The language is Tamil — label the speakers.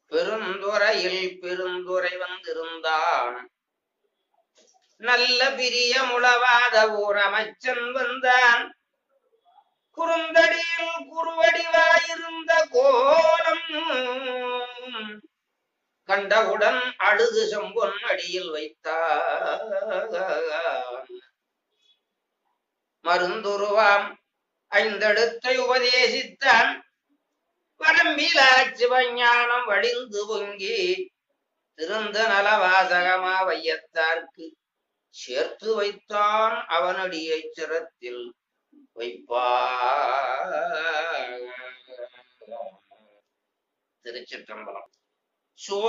Speaker 1: பெருந்துறையில் பெருந்துரை வந்திருந்தான் நல்ல பிரியமுளவாத ஊர் அமைச்சன் வந்தான் குறுந்தடியில் குறுவடிவாயிருந்த கோலம் கண்டவுடன் அழுது செம்பொன் அடியில் வைத்தான் மருந்துருவாம் ஐந்தெழுத்தை உபதேசித்தான் வரம்பிலா சிவஞானம் வழிந்து பொங்கி திருந்த நலவாசகமா வையத்தார்க்கு சேர்த்து வைத்தான் அவனடியை சிரத்தில் வைப்பா திருச்சிற்றம்பலம் சோ